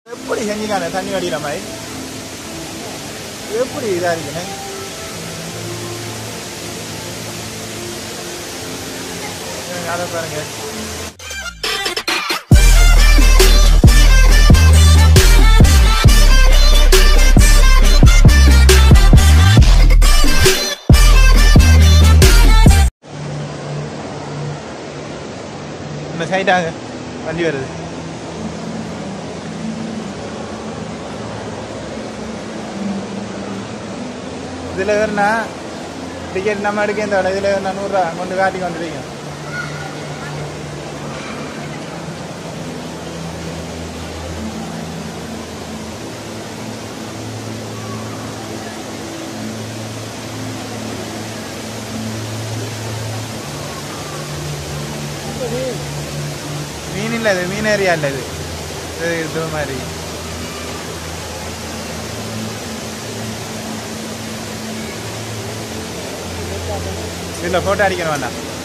எப்படி செஞ்சுக்கான தண்ணி வடிகிற மாதிரி எப்படி இதா இருக்குன்னு அதை பாருங்க இந்த சைடாக வண்டி வருது இதில் வேறுனா டிக்கெட் நம்ம எடுக்க இந்த விட இதில் வேறுனா நூறுரூவா கொண்டு காட்டி கொண்டுருக்கீங்க மீன் இல்லை இது மீன் ஏரியா இல்லை இது இது இது மாதிரி இதில் ஃபோட்டோ அடிக்கணும் வேண்டாம்